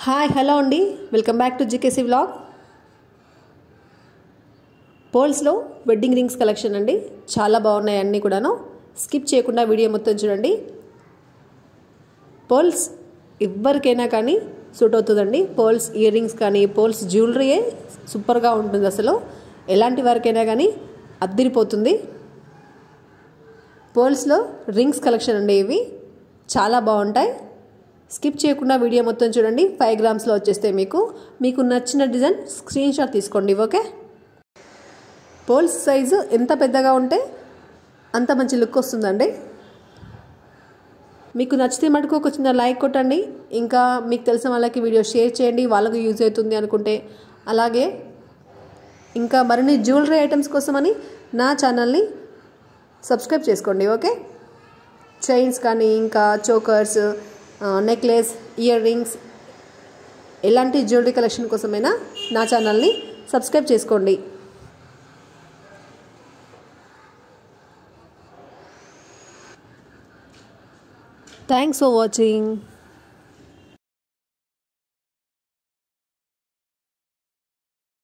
hi hello అండి welcome back to GKC vlog పోల్స్లో wedding rings collection అండి చాలా బాగున్నాయి అన్నీ కూడాను స్కిప్ చేయకుండా వీడియో మొత్తం చూడండి పోల్స్ ఎవరికైనా కానీ సూట్ అవుతుందండి పోల్స్ ఇయర్ రింగ్స్ కానీ పోల్స్ జ్యువెలరీయే సూపర్గా ఉంటుంది అసలు ఎలాంటి వారికైనా కానీ అద్దిరిపోతుంది పోల్స్లో రింగ్స్ కలెక్షన్ అండి ఇవి చాలా బాగుంటాయి స్కిప్ చేయకుండా వీడియో మొత్తం చూడండి ఫైవ్ గ్రామ్స్లో వచ్చేస్తే మీకు మీకు నచ్చిన డిజైన్ స్క్రీన్ షాట్ తీసుకోండి ఓకే పోల్స్ సైజు ఎంత పెద్దగా ఉంటే అంత మంచి లుక్ వస్తుందండి మీకు నచ్చితే మటుకు ఒక చిన్న లైక్ కొట్టండి ఇంకా మీకు తెలిసిన వాళ్ళకి వీడియో షేర్ చేయండి వాళ్ళకు యూజ్ అవుతుంది అనుకుంటే అలాగే ఇంకా మరిన్ని జ్యువెలరీ ఐటమ్స్ కోసమని నా ఛానల్ని సబ్స్క్రైబ్ చేసుకోండి ఓకే చైన్స్ కానీ ఇంకా చోకర్స్ నెక్లెస్ ఇయర్ రింగ్స్ ఎలాంటి జ్యువెలరీ కలెక్షన్ కోసమైనా నా ఛానల్ని సబ్స్క్రైబ్ చేసుకోండి థ్యాంక్స్ ఫర్ వాచింగ్